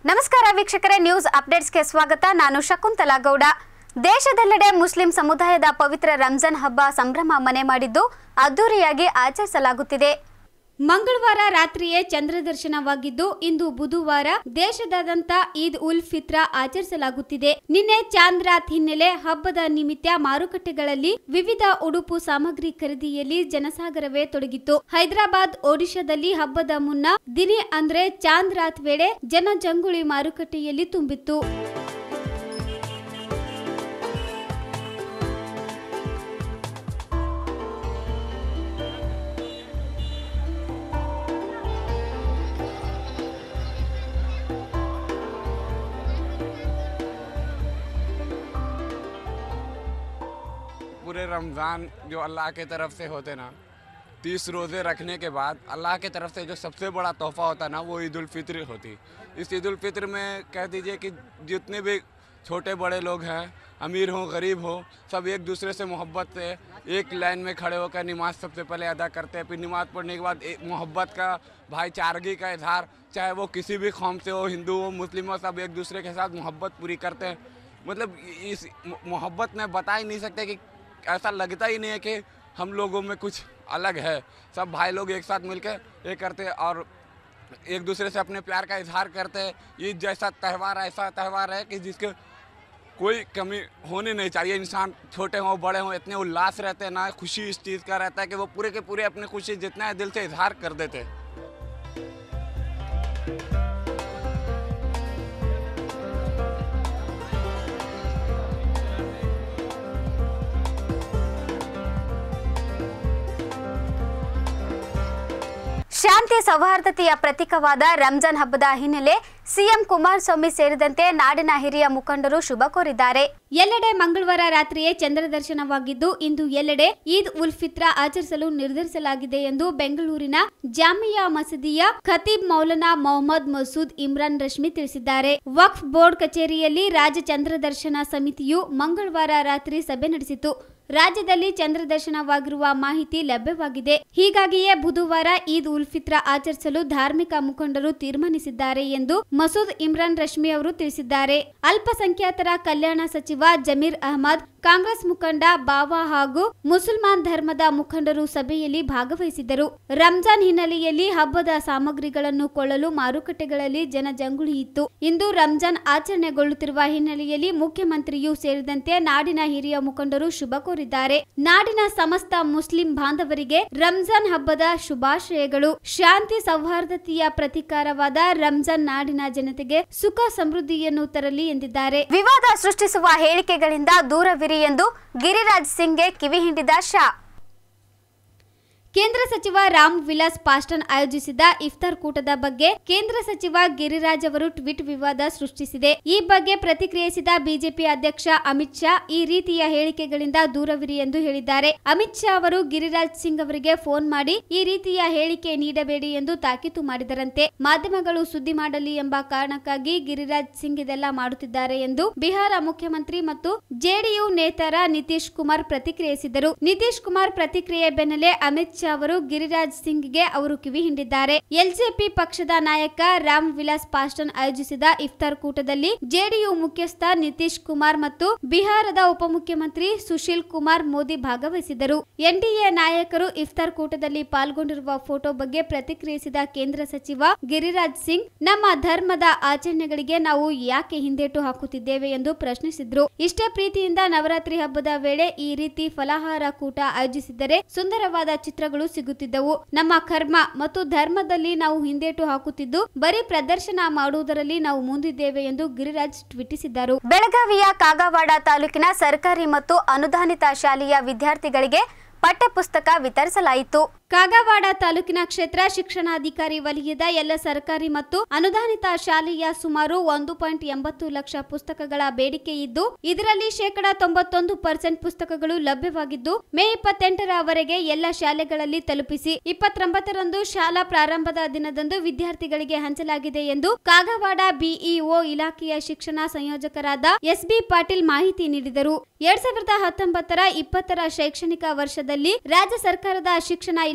ನಮಸ್ಕಾರ ವೀಕ್ಷಕರೇ ನ್ಯೂಸ್ ಅಪ್ಡೇಟ್ಸ್ಗೆ ಸ್ವಾಗತ ನಾನು ಶಕುಂತಲಾ ಗೌಡ ದೇಶದೆಲ್ಲೆಡೆ ಮುಸ್ಲಿಂ ಸಮುದಾಯದ ಪವಿತ್ರ ರಂಜಾನ್ ಹಬ್ಬ ಸಂಭ್ರಮ ಮನೆ ಮಾಡಿದ್ದು ಅದ್ದೂರಿಯಾಗಿ ಆಚರಿಸಲಾಗುತ್ತಿದೆ ಮಂಗಳವಾರ ರಾತ್ರಿಯೇ ಚಂದ್ರ ದರ್ಶನವಾಗಿದ್ದು ಇಂದು ಬುಧವಾರ ದೇಶದಾದ್ಯಂತ ಈದ್ ಉಲ್ ಫಿತ್ರ ಆಚರಿಸಲಾಗುತ್ತಿದೆ ನಿನ್ನೆ ಚಾಂದ್ ರಾತ್ ಹಿನ್ನೆಲೆ ಹಬ್ಬದ ನಿಮಿತ್ತ ಮಾರುಕಟ್ಟೆಗಳಲ್ಲಿ ವಿವಿಧ ಉಡುಪು ಸಾಮಗ್ರಿ ಖರೀದಿಯಲ್ಲಿ ಜನಸಾಗರವೇ ತೊಡಗಿತ್ತು ಹೈದರಾಬಾದ್ ಒಡಿಶಾದಲ್ಲಿ ಹಬ್ಬದ ಮುನ್ನ ದಿನಿ ಅಂದ್ರೆ ಚಾಂದ್ ರಾತ್ ವೇಳೆ ಜನಜಂಗುಳಿ ಮಾರುಕಟ್ಟೆಯಲ್ಲಿ ತುಂಬಿತ್ತು पूरे रमज़ान जो अल्लाह के तरफ से होते ना तीस रोज़े रखने के बाद अल्लाह के तरफ से जो सबसे बड़ा तोहफ़ा होता ना वो ईद उल फित्र होती इस ईद उल फित्र में कह दीजिए कि जितने भी छोटे बड़े लोग हैं अमीर हो गरीब हो सब एक दूसरे से मोहब्बत से एक लाइन में खड़े होकर नमाज सबसे पहले अदा करते हैं फिर नमाज पढ़ने के बाद एक मोहब्बत का भाईचारगी का इजहार चाहे वो किसी भी कौम से हो हिंदू हो मुस्लिम हो सब एक दूसरे के साथ मोहब्बत पूरी करते हैं मतलब इस मोहब्बत में बता ही नहीं सकते कि ऐसा लगता ही नहीं है कि हम लोगों में कुछ अलग है सब भाई लोग एक साथ मिलकर ये करते हैं और एक दूसरे से अपने प्यार का इजहार करते हैं ईद जैसा त्यौहार ऐसा त्यौहार है कि जिसके कोई कमी होनी नहीं चाहिए इंसान छोटे हों बड़े हों इतने उल्लास रहते हैं ना खुशी इस चीज़ का रहता है कि वो पूरे के पूरे अपनी खुशी जितना है दिल से इजहार कर देते हैं ಶಾಂತಿ ಸೌಹಾರ್ದತೆಯ ಪ್ರತೀಕವಾದ ರಂಜಾನ್ ಹಬ್ಬದ ಹಿನ್ನೆಲೆ ಸಿಎಂ ಕುಮಾರಸ್ವಾಮಿ ಸೇರಿದಂತೆ ನಾಡಿನ ಹಿರಿಯ ಮುಖಂಡರು ಶುಭ ಕೋರಿದ್ದಾರೆ ಎಲ್ಲೆಡೆ ಮಂಗಳವಾರ ರಾತ್ರಿಯೇ ಚಂದ್ರ ದರ್ಶನವಾಗಿದ್ದು ಇಂದು ಎಲ್ಲೆಡೆ ಈದ್ ಉಲ್ ಫಿತ್ರ ಆಚರಿಸಲು ನಿರ್ಧರಿಸಲಾಗಿದೆ ಎಂದು ಬೆಂಗಳೂರಿನ ಜಾಮಿಯಾ ಮಸೀದಿಯ ಖತೀಬ್ ಮೌಲಾನಾ ಮೊಹಮ್ಮದ್ ಮಸೂದ್ ಇಮ್ರಾನ್ ರಶ್ಮಿ ತಿಳಿಸಿದ್ದಾರೆ ವಕ್ಫ್ ಬೋರ್ಡ್ ಕಚೇರಿಯಲ್ಲಿ ರಾಜ್ಯ ಚಂದ್ರ ದರ್ಶನ ಸಮಿತಿಯು ಮಂಗಳವಾರ ರಾತ್ರಿ ಸಭೆ ನಡೆಸಿತು ರಾಜ್ಯದಲ್ಲಿ ಚಂದ್ರ ದರ್ಶನವಾಗಿರುವ ಮಾಹಿತಿ ಲಭ್ಯವಾಗಿದೆ ಹೀಗಾಗಿಯೇ ಬುಧವಾರ ಈದ್ ಉಲ್ ಫಿತ್ರ ಆಚರಿಸಲು ಧಾರ್ಮಿಕ ಮುಖಂಡರು ತೀರ್ಮಾನಿಸಿದ್ದಾರೆ ಎಂದು ಮಸೂದ್ ಇಮ್ರಾನ್ ರಶ್ಮಿ ಅವರು ತಿಳಿಸಿದ್ದಾರೆ ಅಲ್ಪಸಂಖ್ಯಾತರ ಕಲ್ಯಾಣ ಸಚಿವ ಜಮೀರ್ ಅಹಮದ್ ಕಾಂಗ್ರೆಸ್ ಮುಖಂಡ ಬಾವಾ ಹಾಗೂ ಮುಸಲ್ಮಾನ್ ಧರ್ಮದ ಮುಖಂಡರು ಸಭೆಯಲ್ಲಿ ಭಾಗವಹಿಸಿದ್ದರು ರಂಜಾನ್ ಹಿನ್ನೆಲೆಯಲ್ಲಿ ಹಬ್ಬದ ಸಾಮಗ್ರಿಗಳನ್ನು ಕೊಳ್ಳಲು ಮಾರುಕಟ್ಟೆಗಳಲ್ಲಿ ಜನಜಂಗುಳಿ ಇತ್ತು ಇಂದು ರಂಜಾನ್ ಆಚರಣೆಗೊಳ್ಳುತ್ತಿರುವ ಹಿನ್ನೆಲೆಯಲ್ಲಿ ಮುಖ್ಯಮಂತ್ರಿಯೂ ಸೇರಿದಂತೆ ನಾಡಿನ ಹಿರಿಯ ಮುಖಂಡರು ಶುಭ ಕೋರಿದ್ದಾರೆ ನಾಡಿನ ಸಮಸ್ತ ಮುಸ್ಲಿಂ ಬಾಂಧವರಿಗೆ ರಂಜಾನ್ ಹಬ್ಬದ ಶುಭಾಶಯಗಳು ಶಾಂತಿ ಸೌಹಾರ್ದತೆಯ ಪ್ರತೀಕಾರವಾದ ರಂಜಾನ್ ನಾಡಿನ ಜನತೆಗೆ ಸುಖ ಸಮೃದ್ಧಿಯನ್ನು ತರಲಿ ಎಂದಿದ್ದಾರೆ ವಿವಾದ ಸೃಷ್ಟಿಸುವ ಹೇಳಿಕೆಗಳಿಂದ ದೂರವಿರಿ ಎಂದು ಗಿರಿರಾಜ್ ಸಿಂಗ್ಗೆ ಕಿವಿ ಹಿಂಡಿದ ಶಾ ಕೇಂದ್ರ ಸಚಿವ ರಾಮ್ ವಿಲಾಸ್ ಪಾಸ್ಟನ್ ಆಯೋಜಿಸಿದ ಇಫ್ತಾರ್ ಕೂಟದ ಬಗ್ಗೆ ಕೇಂದ್ರ ಸಚಿವ ಗಿರಿರಾಜ್ ಅವರು ಟ್ವೀಟ್ ವಿವಾದ ಸೃಷ್ಟಿಸಿದೆ ಈ ಬಗ್ಗೆ ಪ್ರತಿಕ್ರಿಯಿಸಿದ ಬಿಜೆಪಿ ಅಧ್ಯಕ್ಷ ಅಮಿತ್ ಶಾ ಈ ರೀತಿಯ ಹೇಳಿಕೆಗಳಿಂದ ದೂರವಿರಿ ಎಂದು ಹೇಳಿದ್ದಾರೆ ಅಮಿತ್ ಶಾ ಅವರು ಗಿರಿರಾಜ್ ಸಿಂಗ್ ಅವರಿಗೆ ಫೋನ್ ಮಾಡಿ ಈ ರೀತಿಯ ಹೇಳಿಕೆ ನೀಡಬೇಡಿ ಎಂದು ತಾಕೀತು ಮಾಡಿದರಂತೆ ಮಾಧ್ಯಮಗಳು ಸುದ್ದಿ ಮಾಡಲಿ ಎಂಬ ಕಾರಣಕ್ಕಾಗಿ ಗಿರಿರಾಜ್ ಸಿಂಗ್ ಇದೆಲ್ಲ ಮಾಡುತ್ತಿದ್ದಾರೆ ಎಂದು ಬಿಹಾರ ಮುಖ್ಯಮಂತ್ರಿ ಮತ್ತು ಜೆಡಿಯು ನೇತಾರ ನಿತೀಶ್ ಕುಮಾರ್ ಪ್ರತಿಕ್ರಿಯಿಸಿದರು ನಿತೀಶ್ ಕುಮಾರ್ ಪ್ರತಿಕ್ರಿಯೆ ಬೆನ್ನಲ್ಲೇ ಅಮಿತ್ ಶಾ ಅವರು ಗಿರಿರಾಜ್ ಸಿಂಗ್ಗೆ ಅವರು ಕಿವಿ ಹಿಂಡಿದ್ದಾರೆ ಎಲ್ಜೆಪಿ ಪಕ್ಷದ ನಾಯಕ ರಾಮ್ ವಿಲಾಸ್ ಪಾಸ್ಟನ್ ಆಯೋಜಿಸಿದ ಇಫ್ತಾರ್ ಕೂಟದಲ್ಲಿ ಜೆಡಿಯು ಮುಖ್ಯಸ್ಥ ನಿತೀಶ್ ಕುಮಾರ್ ಮತ್ತು ಬಿಹಾರದ ಉಪಮುಖ್ಯಮಂತ್ರಿ ಸುಶೀಲ್ ಕುಮಾರ್ ಮೋದಿ ಭಾಗವಹಿಸಿದರು ಎನ್ಡಿಎ ನಾಯಕರು ಇಫ್ತಾರ್ ಕೂಟದಲ್ಲಿ ಪಾಲ್ಗೊಂಡಿರುವ ಫೋಟೋ ಬಗ್ಗೆ ಪ್ರತಿಕ್ರಿಯಿಸಿದ ಕೇಂದ್ರ ಸಚಿವ ಗಿರಿರಾಜ್ ಸಿಂಗ್ ನಮ್ಮ ಧರ್ಮದ ಆಚರಣೆಗಳಿಗೆ ನಾವು ಯಾಕೆ ಹಿಂದೇಟು ಹಾಕುತ್ತಿದ್ದೇವೆ ಎಂದು ಪ್ರಶ್ನಿಸಿದ್ರು ಇಷ್ಟೇ ಪ್ರೀತಿಯಿಂದ ನವರಾತ್ರಿ ಹಬ್ಬದ ವೇಳೆ ಈ ರೀತಿ ಫಲಾಹಾರ ಕೂಟ ಆಯೋಜಿಸಿದರೆ ಸುಂದರವಾದ ಚಿತ್ರಗಳು ಸಿಗುತ್ತಿದ್ದವು ನಮ್ಮ ಕರ್ಮ ಮತ್ತು ಧರ್ಮದಲ್ಲಿ ನಾವು ಹಿಂದೇಟು ಹಾಕುತ್ತಿದ್ದು ಬರೀ ಪ್ರದರ್ಶನ ಮಾಡುವುದರಲ್ಲಿ ನಾವು ಮುಂದಿದ್ದೇವೆ ಎಂದು ಗಿರಿರಾಜ್ ಟ್ವೀಟಿಸಿದ್ದರು ಬೆಳಗಾವಿಯ ಕಾಗವಾಡ ತಾಲೂಕಿನ ಸರ್ಕಾರಿ ಮತ್ತು ಅನುದಾನಿತ ಶಾಲೆಯ ವಿದ್ಯಾರ್ಥಿಗಳಿಗೆ ಪಠ್ಯಪುಸ್ತಕ ವಿತರಿಸಲಾಯಿತು ಕಾಗವಾಡ ತಾಲೂಕಿನ ಕ್ಷೇತ್ರ ಶಿಕ್ಷಣಾಧಿಕಾರಿ ವಲಯದ ಎಲ್ಲ ಸರ್ಕಾರಿ ಮತ್ತು ಅನುದಾನಿತ ಶಾಲೆಯ ಸುಮಾರು ಒಂದು ಪಾಯಿಂಟ್ ಎಂಬತ್ತು ಲಕ್ಷ ಪುಸ್ತಕಗಳ ಬೇಡಿಕೆ ಇದ್ದು ಇದರಲ್ಲಿ ಶೇಕಡಾ ತೊಂಬತ್ತೊಂದು ಪರ್ಸೆಂಟ್ ಪುಸ್ತಕಗಳು ಲಭ್ಯವಾಗಿದ್ದು ಮೇ ಇಪ್ಪತ್ತೆಂಟರವರೆಗೆ ಎಲ್ಲ ಶಾಲೆಗಳಲ್ಲಿ ತಲುಪಿಸಿ ಇಪ್ಪತ್ತೊಂಬತ್ತರಂದು ಶಾಲಾ ಪ್ರಾರಂಭದ ದಿನದಂದು ವಿದ್ಯಾರ್ಥಿಗಳಿಗೆ ಹಂಚಲಾಗಿದೆ ಎಂದು ಕಾಗವಾಡ ಬಿಇಒ ಇಲಾಖೆಯ ಶಿಕ್ಷಣ ಸಂಯೋಜಕರಾದ ಎಸ್ಬಿ ಪಾಟೀಲ್ ಮಾಹಿತಿ ನೀಡಿದರು ಎರಡ್ ಸಾವಿರದ ಹತ್ತೊಂಬತ್ತರ ಇಪ್ಪತ್ತರ ಶೈಕ್ಷಣಿಕ ವರ್ಷದಲ್ಲಿ ರಾಜ್ಯ ಸರ್ಕಾರದ ಶಿಕ್ಷಣ ಇಲಾಖೆ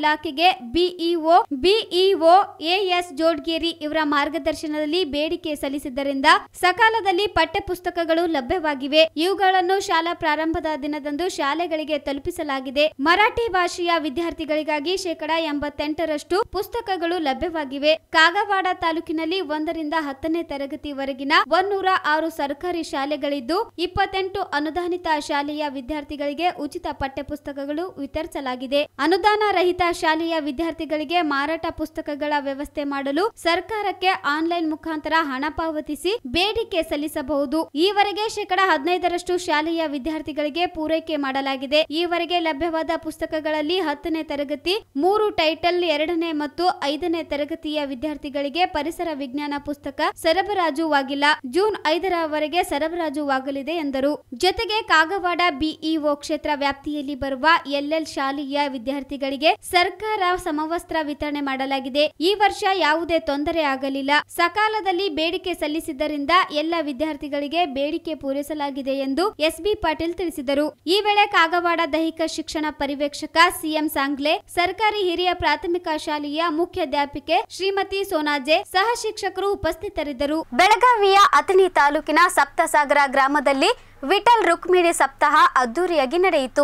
ಇಲಾಖೆಗೆ ಬಿಇಒ ಬಿಇಒ ಎಎಸ್ ಜೋಡ್ಗೇರಿ ಇವರ ಮಾರ್ಗದರ್ಶನದಲ್ಲಿ ಬೇಡಿಕೆ ಸಲ್ಲಿಸಿದ್ದರಿಂದ ಸಕಾಲದಲ್ಲಿ ಪಠ್ಯಪುಸ್ತಕಗಳು ಲಭ್ಯವಾಗಿವೆ ಇವುಗಳನ್ನು ಶಾಲಾ ಪ್ರಾರಂಭದ ದಿನದಂದು ಶಾಲೆಗಳಿಗೆ ತಲುಪಿಸಲಾಗಿದೆ ಮರಾಠಿ ಭಾಷೆಯ ವಿದ್ಯಾರ್ಥಿಗಳಿಗಾಗಿ ಶೇಕಡಾ ಎಂಬತ್ತೆಂಟರಷ್ಟು ಪುಸ್ತಕಗಳು ಲಭ್ಯವಾಗಿವೆ ಕಾಗವಾಡ ತಾಲೂಕಿನಲ್ಲಿ ಒಂದರಿಂದ ಹತ್ತನೇ ತರಗತಿವರೆಗಿನ ಒನ್ನೂರ ಆರು ಸರ್ಕಾರಿ ಶಾಲೆಗಳಿದ್ದು ಇಪ್ಪತ್ತೆಂಟು ಅನುದಾನಿತ ಶಾಲೆಯ ವಿದ್ಯಾರ್ಥಿಗಳಿಗೆ ಉಚಿತ ಪಠ್ಯಪುಸ್ತಕಗಳು ವಿತರಿಸಲಾಗಿದೆ ಅನುದಾನ ರಹಿತ ಶಾಲೆಯ ವಿದ್ಯಾರ್ಥಿಗಳಿಗೆ ಮಾರಾಟ ಪುಸ್ತಕಗಳ ವ್ಯವಸ್ಥೆ ಮಾಡಲು ಸರ್ಕಾರಕ್ಕೆ ಆನ್ಲೈನ್ ಮುಖಾಂತರ ಹಣ ಪಾವತಿಸಿ ಬೇಡಿಕೆ ಸಲ್ಲಿಸಬಹುದು ಈವರೆಗೆ ಶೇಕಡಾ ಹದಿನೈದರಷ್ಟು ಶಾಲೆಯ ವಿದ್ಯಾರ್ಥಿಗಳಿಗೆ ಪೂರೈಕೆ ಮಾಡಲಾಗಿದೆ ಈವರೆಗೆ ಲಭ್ಯವಾದ ಪುಸ್ತಕಗಳಲ್ಲಿ ಹತ್ತನೇ ತರಗತಿ ಮೂರು ಟೈಟಲ್ ಎರಡನೇ ಮತ್ತು ಐದನೇ ತರಗತಿಯ ವಿದ್ಯಾರ್ಥಿಗಳಿಗೆ ಪರಿಸರ ವಿಜ್ಞಾನ ಪುಸ್ತಕ ಸರಬರಾಜುವಾಗಿಲ್ಲ ಜೂನ್ ಐದರವರೆಗೆ ಸರಬರಾಜುವಾಗಲಿದೆ ಎಂದರು ಜೊತೆಗೆ ಕಾಗವಾಡ ಬಿಇಒ ಕ್ಷೇತ್ರ ವ್ಯಾಪ್ತಿಯಲ್ಲಿ ಬರುವ ಎಲ್ಎಲ್ ಶಾಲೆಯ ವಿದ್ಯಾರ್ಥಿಗಳಿಗೆ ಸರ್ಕಾರ ಸಮವಸ್ತ್ರ ವಿತರಣೆ ಮಾಡಲಾಗಿದೆ ಈ ವರ್ಷ ಯಾವುದೇ ತೊಂದರೆ ಆಗಲಿಲ್ಲ ಸಕಾಲದಲ್ಲಿ ಬೇಡಿಕೆ ಸಲ್ಲಿಸಿದ್ದರಿಂದ ಎಲ್ಲ ವಿದ್ಯಾರ್ಥಿಗಳಿಗೆ ಬೇಡಿಕೆ ಪೂರೈಸಲಾಗಿದೆ ಎಂದು ಎಸ್ಬಿ ಪಾಟೀಲ್ ತಿಳಿಸಿದರು ಈ ವೇಳೆ ಕಾಗವಾಡ ದೈಹಿಕ ಶಿಕ್ಷಣ ಪರಿವೇಕ್ಷಕ ಸಿಎಂ ಸಾಂಗ್ಲೆ ಸರ್ಕಾರಿ ಹಿರಿಯ ಪ್ರಾಥಮಿಕ ಶಾಲೆಯ ಮುಖ್ಯಾಧ್ಯಾಪಿಕೆ ಶ್ರೀಮತಿ ಸೋನಾಜೆ ಸಹ ಶಿಕ್ಷಕರು ಉಪಸ್ಥಿತರಿದ್ದರು ಬೆಳಗಾವಿಯ ಅಥಣಿ ತಾಲೂಕಿನ ಸಪ್ತಸಾಗರ ಗ್ರಾಮದಲ್ಲಿ ವಿಠಲ್ ರುಕ್ಮಿಣಿ ಸಪ್ತಾಹ ಅದ್ದೂರಿಯಾಗಿ ನಡೆಯಿತು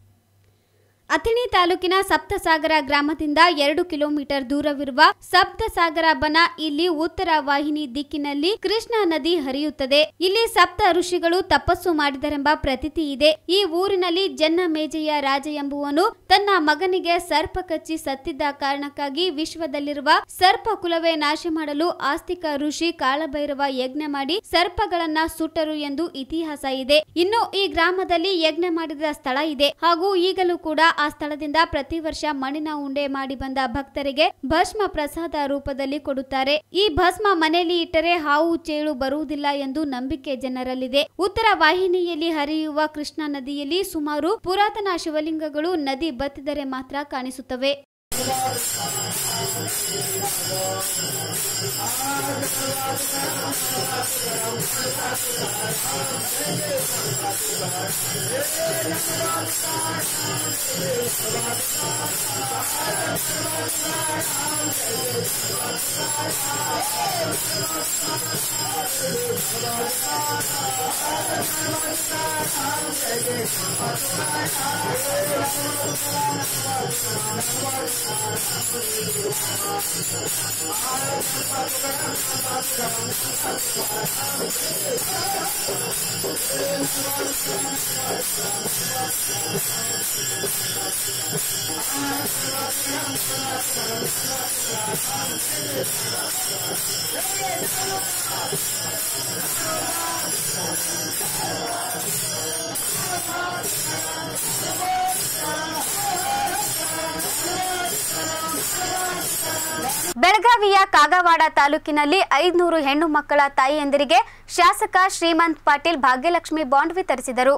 ಅಥಣಿ ತಾಲೂಕಿನ ಸಪ್ತಸಾಗರ ಗ್ರಾಮದಿಂದ ಎರಡು ಕಿಲೋಮೀಟರ್ ದೂರವಿರುವ ಸಪ್ತಸಾಗರ ಬನ ಇಲ್ಲಿ ಉತ್ತರ ವಾಹಿನಿ ದಿಕ್ಕಿನಲ್ಲಿ ಕೃಷ್ಣಾ ನದಿ ಹರಿಯುತ್ತದೆ ಇಲ್ಲಿ ಸಪ್ತ ಋಷಿಗಳು ತಪಸ್ಸು ಮಾಡಿದರೆಂಬ ಪ್ರತೀತಿ ಇದೆ ಈ ಊರಿನಲ್ಲಿ ಜನ್ನ ಮೇಜೆಯ ರಾಜ ಎಂಬುವನು ತನ್ನ ಮಗನಿಗೆ ಸರ್ಪ ಕಚ್ಚಿ ಸತ್ತಿದ್ದ ಕಾರಣಕ್ಕಾಗಿ ವಿಶ್ವದಲ್ಲಿರುವ ಸರ್ಪ ಕುಲವೇ ನಾಶ ಮಾಡಲು ಆಸ್ತಿಕ ಋಷಿ ಕಾಳಭೈರವ ಯಜ್ಞ ಮಾಡಿ ಸರ್ಪಗಳನ್ನ ಸುಟ್ಟರು ಎಂದು ಇತಿಹಾಸ ಇದೆ ಇನ್ನು ಈ ಗ್ರಾಮದಲ್ಲಿ ಯಜ್ಞ ಮಾಡಿದ ಸ್ಥಳ ಇದೆ ಹಾಗೂ ಈಗಲೂ ಕೂಡ ಆ ಸ್ಥಳದಿಂದ ಪ್ರತಿ ವರ್ಷ ಮಣ್ಣಿನ ಉಂಡೆ ಮಾಡಿ ಬಂದ ಭಕ್ತರಿಗೆ ಭಸ್ಮ ಪ್ರಸಾದ ರೂಪದಲ್ಲಿ ಕೊಡುತ್ತಾರೆ ಈ ಭಸ್ಮ ಮನೆಯಲ್ಲಿ ಇಟ್ಟರೆ ಹಾವು ಚೇಳು ಬರುವುದಿಲ್ಲ ಎಂದು ನಂಬಿಕೆ ಜನರಲ್ಲಿದೆ ಉತ್ತರ ವಾಹಿನಿಯಲ್ಲಿ ಹರಿಯುವ ಕೃಷ್ಣಾ ನದಿಯಲ್ಲಿ ಸುಮಾರು ಪುರಾತನ ಶಿವಲಿಂಗಗಳು ನದಿ ಬತ್ತಿದರೆ ಮಾತ್ರ ಕಾಣಿಸುತ್ತವೆ ಬೆಳಗಾವಿಯ ಕಾಗವಾಡ ತಾಲೂಕಿನಲ್ಲಿ ಐದುನೂರು ಹೆಣ್ಣು ಮಕ್ಕಳ ತಾಯಿಯಂದಿರಿಗೆ ಶಾಸಕ ಶ್ರೀಮಂತ್ ಪಾಟೀಲ್ ಭಾಗ್ಯಲಕ್ಷ್ಮಿ ಬಾಂಡ್ ವಿತರಿಸಿದರು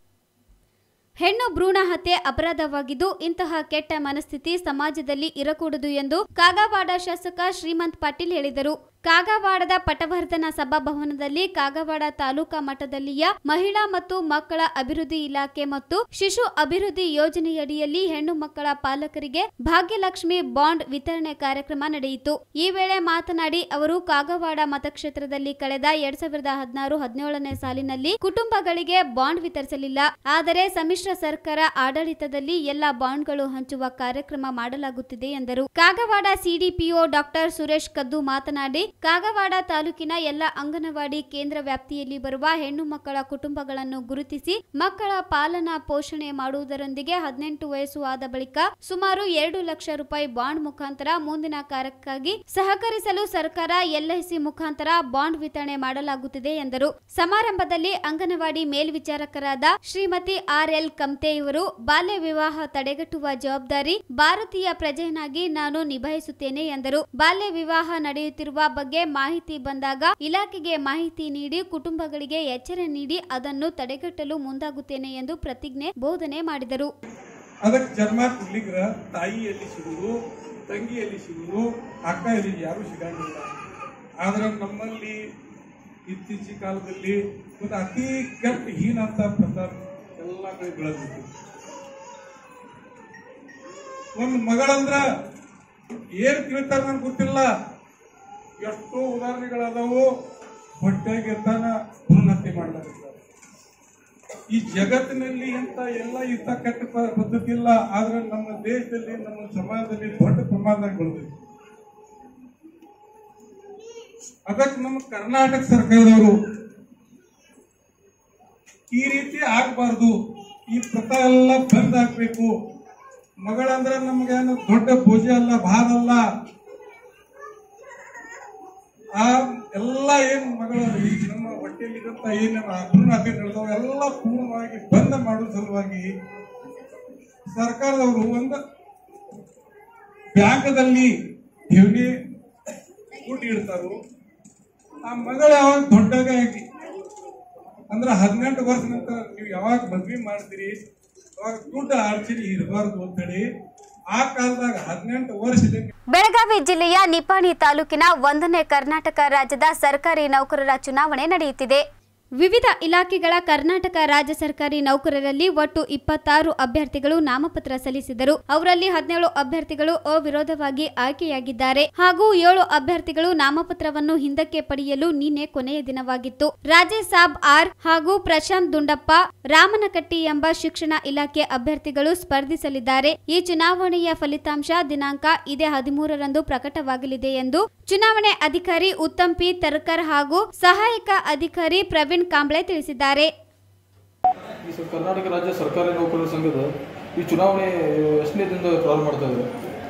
ಹೆಣ್ಣು ಭ್ರೂಣ ಹತ್ಯೆ ಅಪರಾಧವಾಗಿದ್ದು ಇಂತಹ ಕೆಟ್ಟ ಮನಸ್ಥಿತಿ ಸಮಾಜದಲ್ಲಿ ಇರಕೂಡದು ಎಂದು ಕಾಗವಾಡ ಶಾಸಕ ಶ್ರೀಮಂತ್ ಪಾಟೀಲ್ ಹೇಳಿದರು ಕಾಗವಾಡದ ಪಟವರ್ಧನ ಸಭಾಭವನದಲ್ಲಿ ಕಾಗವಾಡ ತಾಲೂಕಾ ಮಟ್ಟದಲ್ಲಿಯ ಮಹಿಳಾ ಮತ್ತು ಮಕ್ಕಳ ಅಭಿವೃದ್ಧಿ ಇಲಾಖೆ ಮತ್ತು ಶಿಶು ಅಭಿವೃದ್ಧಿ ಯೋಜನೆಯಡಿಯಲ್ಲಿ ಹೆಣ್ಣು ಮಕ್ಕಳ ಪಾಲಕರಿಗೆ ಭಾಗ್ಯಲಕ್ಷ್ಮಿ ಬಾಂಡ್ ವಿತರಣೆ ಕಾರ್ಯಕ್ರಮ ನಡೆಯಿತು ಈ ವೇಳೆ ಮಾತನಾಡಿ ಅವರು ಕಾಗವಾಡ ಮತಕ್ಷೇತ್ರದಲ್ಲಿ ಕಳೆದ ಎರಡ್ ಸಾವಿರದ ಹದಿನಾರು ಹದಿನೇಳನೇ ಸಾಲಿನಲ್ಲಿ ಕುಟುಂಬಗಳಿಗೆ ಬಾಂಡ್ ವಿತರಿಸಲಿಲ್ಲ ಆದರೆ ಸಮ್ಮಿಶ್ರ ಸರ್ಕಾರ ಆಡಳಿತದಲ್ಲಿ ಎಲ್ಲಾ ಬಾಂಡ್ಗಳು ಹಂಚುವ ಕಾರ್ಯಕ್ರಮ ಮಾಡಲಾಗುತ್ತಿದೆ ಎಂದರು ಕಾಗವಾಡ ಸಿಡಿಪಿಒ ಡಾಕ್ಟರ್ ಸುರೇಶ್ ಕದ್ದು ಮಾತನಾಡಿ ಕಾಗವಾಡ ತಾಲೂಕಿನ ಎಲ್ಲ ಅಂಗನವಾಡಿ ಕೇಂದ್ರ ವ್ಯಾಪ್ತಿಯಲ್ಲಿ ಬರುವ ಹೆಣ್ಣು ಮಕ್ಕಳ ಕುಟುಂಬಗಳನ್ನು ಗುರುತಿಸಿ ಮಕ್ಕಳ ಪಾಲನಾ ಪೋಷಣೆ ಮಾಡುವುದರೊಂದಿಗೆ ಹದಿನೆಂಟು ವಯಸ್ಸು ಆದ ಬಳಿಕ ಸುಮಾರು ಎರಡು ಲಕ್ಷ ರೂಪಾಯಿ ಬಾಂಡ್ ಮುಖಾಂತರ ಮುಂದಿನ ಕಾರ್ಯಕ್ಕಾಗಿ ಸಹಕರಿಸಲು ಸರ್ಕಾರ ಎಲ್ಐಸಿ ಮುಖಾಂತರ ಬಾಂಡ್ ವಿತರಣೆ ಮಾಡಲಾಗುತ್ತಿದೆ ಎಂದರು ಸಮಾರಂಭದಲ್ಲಿ ಅಂಗನವಾಡಿ ಮೇಲ್ವಿಚಾರಕರಾದ ಶ್ರೀಮತಿ ಆರ್ ಎಲ್ ಕಮ್ತೆ ಇವರು ಬಾಲ್ಯ ವಿವಾಹ ತಡೆಗಟ್ಟುವ ಜವಾಬ್ದಾರಿ ಭಾರತೀಯ ಪ್ರಜೆಯನ್ನಾಗಿ ನಾನು ನಿಭಾಯಿಸುತ್ತೇನೆ ಎಂದರು ಬಾಲ್ಯ ವಿವಾಹ ನಡೆಯುತ್ತಿರುವ ಬಗ್ಗೆ ಮಾಹಿತಿ ಬಂದಾಗ ಇಲಾಖೆಗೆ ಮಾಹಿತಿ ನೀಡಿ ಕುಟುಂಬಗಳಿಗೆ ಎಚ್ಚರ ನೀಡಿ ಅದನ್ನು ತಡೆಗಟ್ಟಲು ಮುಂದಾಗುತ್ತೇನೆ ಎಂದು ಪ್ರತಿಜ್ಞೆ ಬೋಧನೆ ಮಾಡಿದರು ಅದಕ್ಕೆ ಜನ್ಮ ಕೊಡ್ಲಿಕ್ರ ತಾಯಿ ಎಲ್ಲಿ ಸಿಗುದು ತಂಗಿ ಎಲ್ಲಿ ಸಿಗುದು ಅಕ್ಕ ಎಲ್ಲಿ ಯಾರು ಸಿಗಂಗಿಲ್ಲ ಆದ್ರೆ ನಮ್ಮಲ್ಲಿ ಇತ್ತೀಚಿನ ಕಾಲದಲ್ಲಿ ಒಂದು ಅತಿ ಕೆಟ್ಟ ಹೀನ ಅಂತ ಪ್ರಚಾರ ಎಲ್ಲ ಕಡೆ ಬೆಳೆದಿತ್ತು ಒಂದು ಮಗಳಂದ್ರ ಏನ್ ತಿಳ್ತಾರ ನನ್ಗೆ ಗೊತ್ತಿಲ್ಲ ಎಷ್ಟೋ ಉದಾಹರಣೆಗಳದಾವು ಹೊಟ್ಟೆಗಿರ್ತಾನ ಉನ್ನತಿ ಮಾಡ್ಲಾರ ಈ ಜಗತ್ತಿನಲ್ಲಿ ಎಂತ ಎಲ್ಲ ಇಂಥ ಕೆಟ್ಟ ಪ- ಪದ್ಧತಿ ಇಲ್ಲ ಆದ್ರೆ ನಮ್ಮ ದೇಶದಲ್ಲಿ ನಮ್ಮ ಸಮಾಜದಲ್ಲಿ ದೊಡ್ಡ ಪ್ರಮಾಣದಾಗ ಬೆಳೆದಿದೆ ಅದಕ್ಕೆ ನಮ್ಮ ಕರ್ನಾಟಕ ಸರ್ಕಾರದವರು ಈ ರೀತಿ ಆಗ್ಬಾರ್ದು ಈ ಪ್ರಥಾ ಎಲ್ಲ ಬಂದ್ ಆಗ್ಬೇಕು ಮಗಳಂದ್ರೆ ನಮ್ಗೇನು ದೊಡ್ಡ ಪೂಜೆ ಅಲ್ಲ ಭಾರ ಅಲ್ಲ ಆ ಎಲ್ಲ ಏನ್ ಮಗಳು ಈ ನಮ್ಮ ಹೊಟ್ಟೆಯಲ್ಲಿರಂತ ಏನ್ ಭ್ರೂಣ ಹತ್ಯೆ ನಡೆದವು ಎಲ್ಲ ಪೂರ್ಣವಾಗಿ ಬಂದ್ ಮಾಡೋ ಸಲುವಾಗಿ ಸರ್ಕಾರದವರು ಒಂದು ಬ್ಯಾಂಕದಲ್ಲಿ ಠೇವಣಿ ದುಡ್ಡು ಇಡ್ತಾರು ಆ ಮಗಳು ಯಾವಾಗ ದೊಡ್ಡಗಾಗಿ ಅಂದ್ರೆ ಹದಿನೆಂಟು ವರ್ಷ ನಂತರ ನೀವು ಯಾವಾಗ ಮದ್ವೆ ಮಾಡ್ತೀರಿ ಅವಾಗ ದುಡ್ಡು ಅಡಚಣೆ ಇರಬಾರ್ದು ಅಂತೇಳಿ ಆ ಕಾಲದಾಗ ಹದಿನೆಂಟು ವರ್ಷದಿಂದ ಬೆಳಗಾವಿ ಜಿಲ್ಲೆಯ ನಿಪಾಣಿ ತಾಲೂಕಿನ ಒಂದನೇ ಕರ್ನಾಟಕ ರಾಜ್ಯದ ಸರ್ಕಾರಿ ನೌಕರರ ಚುನಾವಣೆ ನಡೆಯುತ್ತಿದೆ ವಿವಿಧ ಇಲಾಖೆಗಳ ಕರ್ನಾಟಕ ರಾಜ್ಯ ಸರ್ಕಾರಿ ನೌಕರರಲ್ಲಿ ಒಟ್ಟು ಇಪ್ಪತ್ತಾರು ಅಭ್ಯರ್ಥಿಗಳು ನಾಮಪತ್ರ ಸಲ್ಲಿಸಿದರು ಅವರಲ್ಲಿ ಹದಿನೇಳು ಅಭ್ಯರ್ಥಿಗಳು ಅವಿರೋಧವಾಗಿ ಆಯ್ಕೆಯಾಗಿದ್ದಾರೆ ಹಾಗೂ ಏಳು ಅಭ್ಯರ್ಥಿಗಳು ನಾಮಪತ್ರವನ್ನು ಹಿಂದಕ್ಕೆ ಪಡೆಯಲು ನಿನ್ನೆ ಕೊನೆಯ ದಿನವಾಗಿತ್ತು ರಾಜೇಶ್ ಸಾಬ್ ಆರ್ ಹಾಗೂ ಪ್ರಶಾಂತ್ ದುಂಡಪ್ಪ ರಾಮನಕಟ್ಟಿ ಎಂಬ ಶಿಕ್ಷಣ ಇಲಾಖೆ ಅಭ್ಯರ್ಥಿಗಳು ಸ್ಪರ್ಧಿಸಲಿದ್ದಾರೆ ಈ ಚುನಾವಣೆಯ ಫಲಿತಾಂಶ ದಿನಾಂಕ ಇದೇ ಹದಿಮೂರರಂದು ಪ್ರಕಟವಾಗಲಿದೆ ಎಂದು ಚುನಾವಣೆ ಅಧಿಕಾರಿ ಉತ್ತಮ್ ಪಿ ತರ್ಕರ್ ಹಾಗೂ ಸಹಾಯಕ ಅಧಿಕಾರಿ ಪ್ರವೀಣ್ ಕಾಂಬ್ಳೆ ತಿಳಿಸಿದ್ದಾರೆ ಈ ಸ- ಕರ್ನಾಟಕ ರಾಜ್ಯ ಸರ್ಕಾರಿ ನೌಕರರ ಸಂಘದ ಈ ಚುನಾವಣೆ ಎಷ್ಟನೇ ದಿನದ ಪ್ರಾರಂಭ ಮಾಡ್ತಾ ಇದ್ದಾರೆ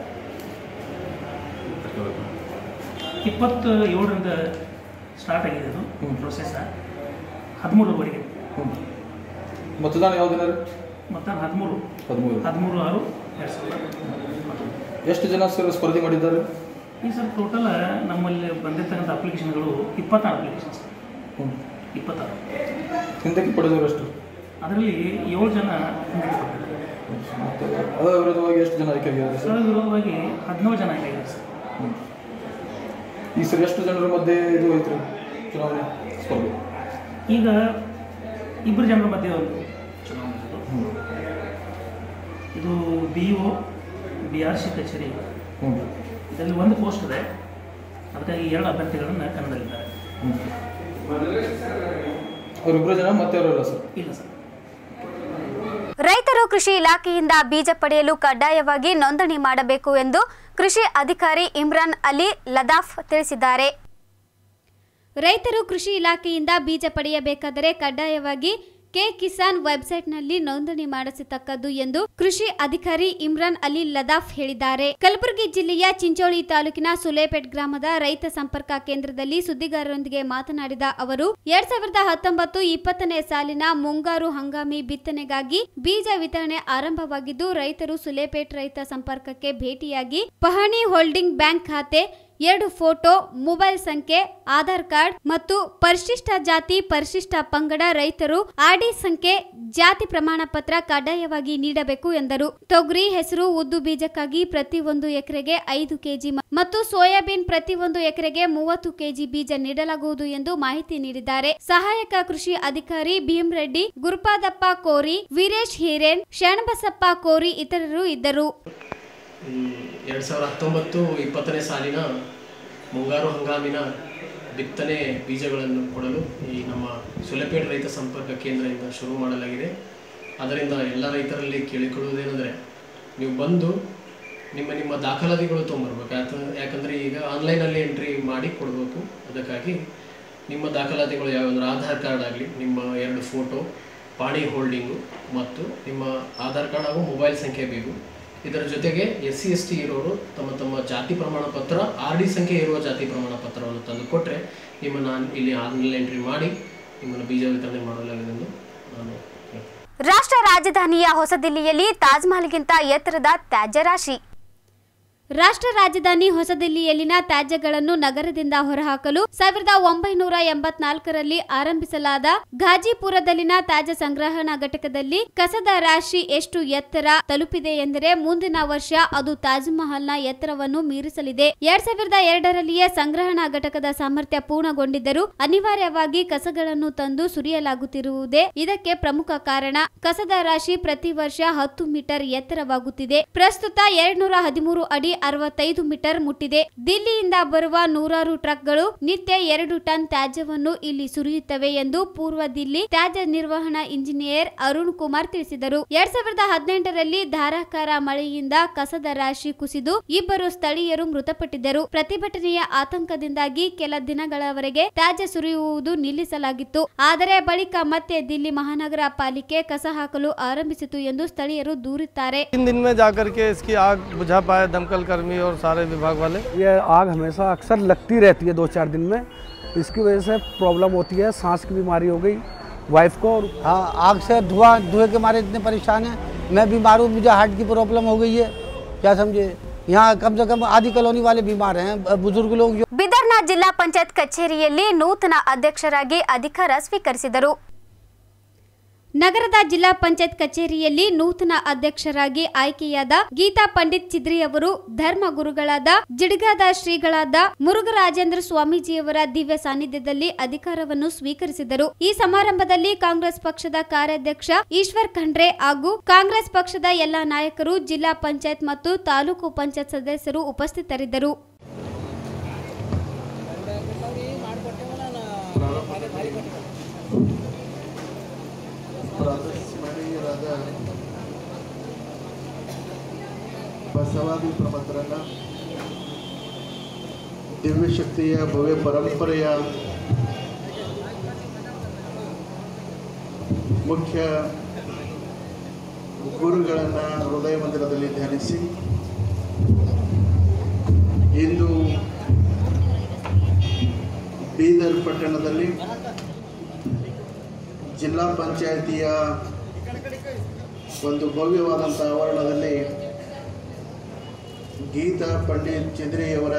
ಇಪ್ಪತ್ತು ಏಳರಿಂದ ಸ್ಟಾರ್ಟ್ ಆಗಿದೆ ಅದು ಹ್ಮ್. ಪ್ರೊಸೆಸ್ ಹದಿಮೂರವರೆಗೆ ಹ್ಮ್. ಮತದಾನ ಯಾವ ದಿನ ರೀ ಮತ್ತು ಹದಿಮೂರು ಹದಿಮೂರು ಹದಿಮೂರು ಆರು ಎರಡು ಸಾವಿರದ ಎಷ್ಟು ಜನ ಸರ್ ಸ್ಪರ್ಧೆ ಮಾಡಿದ್ದಾರೆ ಈ ಸರ್ ಟೋಟಲ್ ನಮ್ಮಲ್ಲಿ ಬಂದಿರ್ತಕ್ಕಂಥ ಅಪ್ಲಿಕೇಶನ್ಗಳು ಇಪ್ಪತ್ತಾರು ಅಪ್ಲಿಕೇಶನ್ಸ್ ಹ್ಮ್. ಇಪ್ಪತ್ತಾರು ಹಿಂದಕ್ಕೆ ಪಡೆದವರು ಎಷ್ಟು ಅದರಲ್ಲಿ ಏಳು ಜನ ಹಿಂದಕ್ಕೆ ಕೊಟ್ಟಿದ್ದಾರೆ ಮತ್ತೆ ಅದರ ವಿರೋಧವಾಗಿ ಎಷ್ಟು ಜನ ಆಯ್ಕೆ ಆಗಿದ್ದಾರೆ ಸರ್ ಸರ್ ವಿರೋಧವಾಗಿ ಹದಿನೇಳು ಜನ ಆಗಿದ್ದಾರೆ ಸರ್ ಹ್ಮ್. ಈ ಸರ್ ಎಷ್ಟು ಜನರ ಮಧ್ಯೆ ಇದು ಐತ್ರಿ ಚುನಾವಣೆ ಸ್ಪರ್ಧೆ ಈಗ ಇಬ್ಬರು ಜನರ ಮಧ್ಯೆ ಒಂದು ಚುನಾವಣೆ ಇದು. ಹ್ಮ್. ಇದು B O B R C ಕಚೇರಿ ಹ್ಞೂ ಇದರಲ್ಲಿ ಒಂದು ಪೋಸ್ಟ್ ಇದೆ ಅದಕ್ಕಾಗಿ ಎರಡು ಅಭ್ಯರ್ಥಿಗಳನ್ನು ಕನ್ನಡದಲ್ಲಿದ್ದಾರೆ ಹ್ಞೂ ಅವರಿಬ್ಬರು ಜನ ಮತ್ತೆ ಅವರಲ್ಲ ಸರ್ ಇಲ್ಲ ಸರ್ ರೈತರು ಕೃಷಿ ಇಲಾಖೆಯಿಂದ ಬೀಜ ಪಡೆಯಲು ಕಡ್ಡಾಯವಾಗಿ ನೋಂದಣಿ ಮಾಡಬೇಕು ಎಂದು ಕೃಷಿ ಅಧಿಕಾರಿ ಇಮ್ರಾನ್ ಅಲಿ ಲದಾಫ್ ತಿಳಿಸಿದ್ದಾರೆ ರೈತರು ಕೃಷಿ ಇಲಾಖೆಯಿಂದ ಬೀಜ ಪಡೆಯಬೇಕಾದರೆ ಕಡ್ಡಾಯವಾಗಿ ಕೆ ಕಿಸಾನ್ ವೆಬ್ಸೈಟ್ನಲ್ಲಿ ನೋಂದಣಿ ಮಾಡಿಸತಕ್ಕದ್ದು ಎಂದು ಕೃಷಿ ಅಧಿಕಾರಿ ಇಮ್ರಾನ್ ಅಲಿ ಲದಾಫ್ ಹೇಳಿದ್ದಾರೆ ಕಲಬುರಗಿ ಜಿಲ್ಲೆಯ ಚಿಂಚೋಳಿ ತಾಲೂಕಿನ ಸುಲೇಪೇಟ್ ಗ್ರಾಮದ ರೈತ ಸಂಪರ್ಕ ಕೇಂದ್ರದಲ್ಲಿ ಸುದ್ದಿಗಾರರೊಂದಿಗೆ ಮಾತನಾಡಿದ ಅವರು ಎರಡ್ ಸಾವಿರದ ಹತ್ತೊಂಬತ್ತು ಇಪ್ಪತ್ತನೇ ಸಾಲಿನ ಮುಂಗಾರು ಹಂಗಾಮಿ ಬಿತ್ತನೆಗಾಗಿ ಬೀಜ ವಿತರಣೆ ಆರಂಭವಾಗಿದ್ದು ರೈತರು ಸುಲೇಪೇಟ್ ರೈತ ಸಂಪರ್ಕಕ್ಕೆ ಭೇಟಿಯಾಗಿ ಪಹಣಿ ಹೋಲ್ಡಿಂಗ್ ಬ್ಯಾಂಕ್ ಖಾತೆ ಎರಡು ಫೋಟೋ ಮೊಬೈಲ್ ಸಂಖ್ಯೆ ಆಧಾರ್ ಕಾರ್ಡ್ ಮತ್ತು ಪರಿಶಿಷ್ಟ ಜಾತಿ ಪರಿಶಿಷ್ಟ ಪಂಗಡ ರೈತರು ಆರ್ಡಿ ಸಂಖ್ಯೆ ಜಾತಿ ಪ್ರಮಾಣ ಪತ್ರ ಕಡ್ಡಾಯವಾಗಿ ನೀಡಬೇಕು ಎಂದರು ತೊಗರಿ ಹೆಸರು ಉದ್ದು ಬೀಜಕ್ಕಾಗಿ ಪ್ರತಿ ಒಂದು ಎಕರೆಗೆ ಐದು ಕೆಜಿ ಮ- ಮತ್ತು ಸೋಯಾಬೀನ್ ಪ್ರತಿ ಒಂದು ಎಕರೆಗೆ ಮೂವತ್ತು ಕೆಜಿ ಬೀಜ ನೀಡಲಾಗುವುದು ಎಂದು ಮಾಹಿತಿ ನೀಡಿದ್ದಾರೆ ಸಹಾಯಕ ಕೃಷಿ ಅಧಿಕಾರಿ ಭೀಮರೆಡ್ಡಿ ಗುರುಪಾದಪ್ಪ ಕೋರಿ ವೀರೇಶ್ ಹಿರೇನ್ ಶರಣಬಸಪ್ಪ ಕೋರಿ ಇತರರು ಇದ್ದರು ಎರಡು ಸಾವಿರದ ಹತ್ತೊಂಬತ್ತು ಇಪ್ಪತ್ತನೇ ಸಾಲಿನ ಮುಂಗಾರು ಹಂಗಾಮಿನ ಬಿತ್ತನೆ ಬೀಜಗಳನ್ನು ಕೊಡಲು ಈ ನಮ್ಮ ಸುಲೆಪೇಟ್ ರೈತ ಸಂಪರ್ಕ ಕೇಂದ್ರದಿಂದ ಶುರು ಮಾಡಲಾಗಿದೆ ಅದರಿಂದ ಎಲ್ಲ ರೈತರಲ್ಲಿ ಕೇಳಿಕೊಳ್ಳುವುದೇನೆಂದರೆ ನೀವು ಬಂದು ನಿಮ್ಮ ನಿಮ್ಮ ದಾಖಲಾತಿಗಳು ತೊಗೊಂಬರ್ಬೇಕು ಯಾಕ ಯಾಕಂದರೆ ಈಗ ಆನ್ಲೈನಲ್ಲಿ ಎಂಟ್ರಿ ಮಾಡಿ ಕೊಡಬೇಕು ಅದಕ್ಕಾಗಿ ನಿಮ್ಮ ದಾಖಲಾತಿಗಳು ಯಾವಂದ್ರೆ ಆಧಾರ್ ಕಾರ್ಡ್ ಆಗಲಿ ನಿಮ್ಮ ಎರಡು ಫೋಟೋ ಪಾಣಿ ಹೋಲ್ಡಿಂಗು ಮತ್ತು ನಿಮ್ಮ ಆಧಾರ್ ಕಾರ್ಡ್ ಹಾಗೂ ಮೊಬೈಲ್ ಸಂಖ್ಯೆ ಬೇಕು ಇದರ ಜೊತೆಗೆ ಎಸ್ ಸಿ ಎಸ್ ಟಿ ಇರೋರು ತಮ್ಮ ತಮ್ಮ ಜಾತಿ ಪ್ರಮಾಣ ಪತ್ರ ಆರ್ ಡಿ ಸಂಖ್ಯೆ ಇರುವ ಜಾತಿ ಪ್ರಮಾಣ ಪತ್ರವನ್ನು ತಂದು ಕೊಟ್ಟರೆ ನಿಮ್ಮನ್ನು ಇಲ್ಲಿ ಆನ್ಲೈನ್ ಎಂಟ್ರಿ ಮಾಡಿ ನಿಮ್ಮನ್ನು ಬೀಜ ವಿತರಣೆ ಮಾಡಲಾಗಿದೆ ನಾನು ಹೇಳ್ತೀನಿ. ರಾಷ್ಟ್ರ ರಾಜಧಾನಿಯ ಹೊಸದಿಲ್ಲಿಯಲ್ಲಿ ತಾಜ್ಮಹಲ್ಗಿಂತ ಎತ್ತರದ ತ್ಯಾಜ್ಯ ರಾಶಿ ರಾಷ್ಟ್ರ ರಾಜಧಾನಿ ಹೊಸದಿಲ್ಲಿಯಲ್ಲಿನ ತ್ಯಾಜ್ಯಗಳನ್ನು ನಗರದಿಂದ ಹೊರಹಾಕಲು ಸಾವಿರದ ಒಂಬೈನೂರ ಎಂಬತ್ನಾಲ್ಕರಲ್ಲಿ ಆರಂಭಿಸಲಾದ ಘಾಜಿಪುರದಲ್ಲಿನ ತ್ಯಾಜ್ಯ ಸಂಗ್ರಹಣಾ ಘಟಕದಲ್ಲಿ ಕಸದ ರಾಶಿ ಎಷ್ಟು ಎತ್ತರ ತಲುಪಿದೆ ಎಂದರೆ ಮುಂದಿನ ವರ್ಷ ಅದು ತಾಜ್ ಮಹಲ್ನ ಎತ್ತರವನ್ನು ಮೀರಿಸಲಿದೆ ಎರಡ್ ಸಾವಿರದ ಎರಡರಲ್ಲಿಯೇ ಸಂಗ್ರಹಣಾ ಘಟಕದ ಸಾಮರ್ಥ್ಯ ಪೂರ್ಣಗೊಂಡಿದ್ದರೂ ಅನಿವಾರ್ಯವಾಗಿ ಕಸಗಳನ್ನು ತಂದು ಸುರಿಯಲಾಗುತ್ತಿರುವುದೇ ಇದಕ್ಕೆ ಪ್ರಮುಖ ಕಾರಣ ಕಸದ ರಾಶಿ ಪ್ರತಿ ವರ್ಷ ಹತ್ತು ಮೀಟರ್ ಎತ್ತರವಾಗುತ್ತಿದೆ ಪ್ರಸ್ತುತ ಎರಡ್ನೂರ ಹದಿಮೂರು ಅಡಿ ಅರವತ್ತೈದು ಮೀಟರ್ ಮುಟ್ಟಿದೆ ದಿಲ್ಲಿಯಿಂದ ಬರುವ ನೂರಾರು ಟ್ರಕ್ಗಳು ನಿತ್ಯ ಎರಡು ಟನ್ ತ್ಯಾಜ್ಯವನ್ನು ಇಲ್ಲಿ ಸುರಿಯುತ್ತವೆ ಎಂದು ಪೂರ್ವ ದಿಲ್ಲಿ ತ್ಯಾಜ್ಯ ನಿರ್ವಹಣಾ ಇಂಜಿನಿಯರ್ ಅರುಣ್ ಕುಮಾರ್ ತಿಳಿಸಿದರು ಎರಡ್ ಸಾವಿರದ ಹದಿನೆಂಟರಲ್ಲಿ ಧಾರಾಕಾರ ಮಳೆಯಿಂದ ಕಸದ ರಾಶಿ ಕುಸಿದು ಇಬ್ಬರು ಸ್ಥಳೀಯರು ಮೃತಪಟ್ಟಿದ್ದರು ಪ್ರತಿಭಟನೆಯ ಆತಂಕದಿಂದಾಗಿ ಕೆಲ ದಿನಗಳವರೆಗೆ ತ್ಯಾಜ್ಯ ಸುರಿಯುವುದು ನಿಲ್ಲಿಸಲಾಗಿತ್ತು ಆದರೆ ಬಳಿಕ ಮತ್ತೆ ದಿಲ್ಲಿ ಮಹಾನಗರ ಪಾಲಿಕೆ ಕಸ ಹಾಕಲು ಆರಂಭಿಸಿತು ಎಂದು ಸ್ಥಳೀಯರು ದೂರುತ್ತಾರೆ तीन दिन में जाकर के इसकी आग बुझा पाए दमकल कर्मी और सारे विभाग वाले ये आग हमेशा अक्सर लगती रहती है दो चार दिन में इसकी वजह से प्रॉब्लम होती है सांस की बीमारी हो गई वाइफ को और हाँ आग से धुआं धुएं के मारे इतने परेशान हैं मैं बीमार हूँ मुझे हार्ट की प्रॉब्लम हो गई है क्या समझे यहाँ कम से कम आधी कॉलोनी वाले बीमार हैं बुजुर्ग लोग जो ಬಿದರ್ನ ಜಿಲ್ಲಾ ಪಂಚಾಯತ್ ಕಚೇರಿಯಲ್ಲಿ ನೂತನ ಅಧ್ಯಕ್ಷರಾಗಿ ಅಧಿಕಾರ ಸ್ವೀಕರಿಸಿದರು ನಗರದ ಜಿಲ್ಲಾ ಪಂಚಾಯತ್ ಕಚೇರಿಯಲ್ಲಿ ನೂತನ ಅಧ್ಯಕ್ಷರಾಗಿ ಆಯ್ಕೆಯಾದ ಗೀತಾ ಪಂಡಿತ್ ಚಿದ್ರಿ ಅವರು ಧರ್ಮ ಗುರುಗಳಾದ ಜಿಡ್ಗಾದ ಶ್ರೀಗಳಾದ ಮುರುಘರಾಜೇಂದ್ರ ಸ್ವಾಮೀಜಿಯವರ ದಿವ್ಯ ಸಾನ್ನಿಧ್ಯದಲ್ಲಿ ಅಧಿಕಾರವನ್ನು ಸ್ವೀಕರಿಸಿದರು ಈ ಸಮಾರಂಭದಲ್ಲಿ ಕಾಂಗ್ರೆಸ್ ಪಕ್ಷದ ಕಾರ್ಯಾಧ್ಯಕ್ಷ ಈಶ್ವರ್ ಖಂಡ್ರೆ ಹಾಗೂ ಕಾಂಗ್ರೆಸ್ ಪಕ್ಷದ ಎಲ್ಲಾ ನಾಯಕರು ಜಿಲ್ಲಾ ಪಂಚಾಯತ್ ಮತ್ತು ತಾಲೂಕು ಪಂಚಾಯತ್ ಸದಸ್ಯರು ಉಪಸ್ಥಿತರಿದ್ದರು ಸ್ಮರಣೀಯರಾದ ಬಸವಾದಿ ಪ್ರಮಥರನ್ನ ದಿವ್ಯಶಕ್ತಿಯ ಭವ್ಯ ಪರಂಪರೆಯ ಮುಖ್ಯ ಗುರುಗಳನ್ನು ಹೃದಯ ಮಂದಿರದಲ್ಲಿ ಧ್ಯಾನಿಸಿ ಇಂದು ಬೀದರ್ ಪಟ್ಟಣದಲ್ಲಿ ಜಿಲ್ಲಾ ಪಂಚಾಯಿತಿಯ ಒಂದು ಭವ್ಯವಾದಂಥ ಆವರಣದಲ್ಲಿ ಗೀತಾ ಪಂಡಿತ್ ಚಂದ್ರಿಯವರ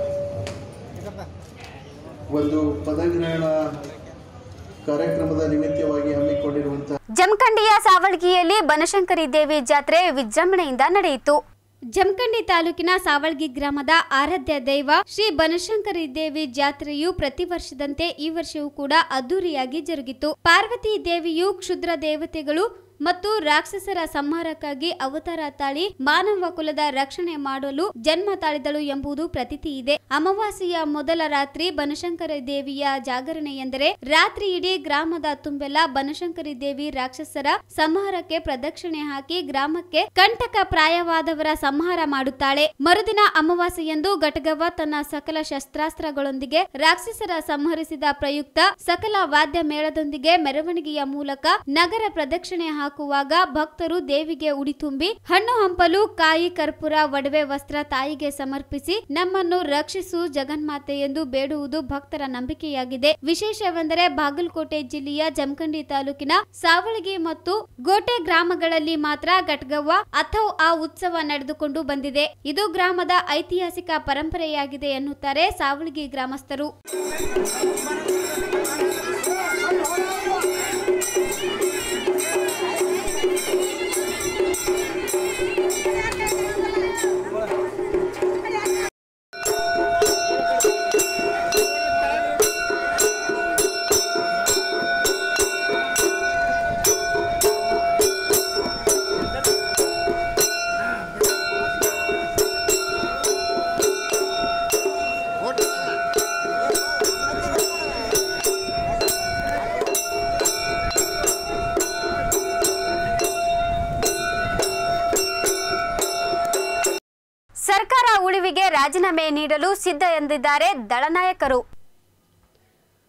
ಒಂದು ಪದಗ್ರಹಣ ಕಾರ್ಯಕ್ರಮದ ನಿಮಿತ್ತವಾಗಿ ಹಮ್ಮಿಕೊಂಡಿರುವಂಥ ಜಮಖಂಡಿಯ ಸಾವಳಗಿಯಲ್ಲಿ ಬನಶಂಕರಿ ದೇವಿ ಜಾತ್ರೆ ವಿಜೃಂಭಣೆಯಿಂದ ನಡೆಯಿತು ಜಮಖಂಡಿ ತಾಲೂಕಿನ ಸಾವಳ್ಗಿ ಗ್ರಾಮದ ಆರಾಧ್ಯ ದೈವ ಶ್ರೀ ಬನಶಂಕರಿ ದೇವಿ ಜಾತ್ರೆಯು ಪ್ರತಿ ವರ್ಷದಂತೆ ಈ ವರ್ಷವೂ ಕೂಡ ಅದ್ದೂರಿಯಾಗಿ ಜರುಗಿತು ಪಾರ್ವತಿ ದೇವಿಯು ಕ್ಷುದ್ರ ದೇವತೆಗಳು ಮತ್ತು ರಾಕ್ಷಸರ ಸಂಹಾರಕ್ಕಾಗಿ ಅವತಾರ ತಾಳಿ ಮಾನವ ಕುಲದ ರಕ್ಷಣೆ ಮಾಡಲು ಜನ್ಮ ತಾಳಿದಳು ಎಂಬುದು ಪ್ರತೀತಿ ಇದೆ ಅಮಾವಾಸ್ಯೆಯ ಮೊದಲ ರಾತ್ರಿ ಬನಶಂಕರಿ ದೇವಿಯ ಜಾಗರಣೆ ಎಂದರೆ ರಾತ್ರಿ ಇಡೀ ಗ್ರಾಮದ ತುಂಬೆಲ್ಲ ಬನಶಂಕರಿ ದೇವಿ ರಾಕ್ಷಸರ ಸಂಹಾರಕ್ಕೆ ಪ್ರದಕ್ಷಿಣೆ ಹಾಕಿ ಗ್ರಾಮಕ್ಕೆ ಕಂಟಕ ಪ್ರಾಯವಾದವರ ಸಂಹಾರ ಮಾಡುತ್ತಾಳೆ ಮರುದಿನ ಅಮಾವಾಸ್ಯೆಯಂದು ಘಟಗವ್ವ ತನ್ನ ಸಕಲ ಶಸ್ತ್ರಾಸ್ತ್ರಗಳೊಂದಿಗೆ ರಾಕ್ಷಸರ ಸಂಹರಿಸಿದ ಪ್ರಯುಕ್ತ ಸಕಲ ವಾದ್ಯ ಮೇಳದೊಂದಿಗೆ ಮೆರವಣಿಗೆಯ ಮೂಲಕ ನಗರ ಪ್ರದಕ್ಷಿಣೆ ಹಾಕುವಾಗ ಭಕ್ತರು ದೇವಿಗೆ ಉಡಿ ತುಂಬಿ ಹಣ್ಣು ಹಂಪಲು ಕಾಯಿ ಕರ್ಪೂರ ಒಡವೆ ವಸ್ತ್ರ ತಾಯಿಗೆ ಸಮರ್ಪಿಸಿ ನಮ್ಮನ್ನು ರಕ್ಷಿಸು ಜಗನ್ಮಾತೆ ಎಂದು ಬೇಡುವುದು ಭಕ್ತರ ನಂಬಿಕೆಯಾಗಿದೆ ವಿಶೇಷವೆಂದರೆ ಬಾಗಲಕೋಟೆ ಜಿಲ್ಲೆಯ ಜಮಖಂಡಿ ತಾಲೂಕಿನ ಸಾವಳಗಿ ಮತ್ತು ಗೋಟೆ ಗ್ರಾಮಗಳಲ್ಲಿ ಮಾತ್ರ ಘಟ್ಗವ್ವ ಅಥವ್ ಆ ಉತ್ಸವ ನಡೆದುಕೊಂಡು ಬಂದಿದೆ ಇದು ಗ್ರಾಮದ ಐತಿಹಾಸಿಕ ಪರಂಪರೆಯಾಗಿದೆ ಎನ್ನುತ್ತಾರೆ ಸಾವಳಗಿ ಗ್ರಾಮಸ್ಥರು ಸರ್ಕಾರ ಉಳಿವಿಗೆ ರಾಜೀನಾಮೆ ನೀಡಲು ಸಿದ್ಧ ಎಂದಿದ್ದಾರೆ ದಳನಾಯಕರು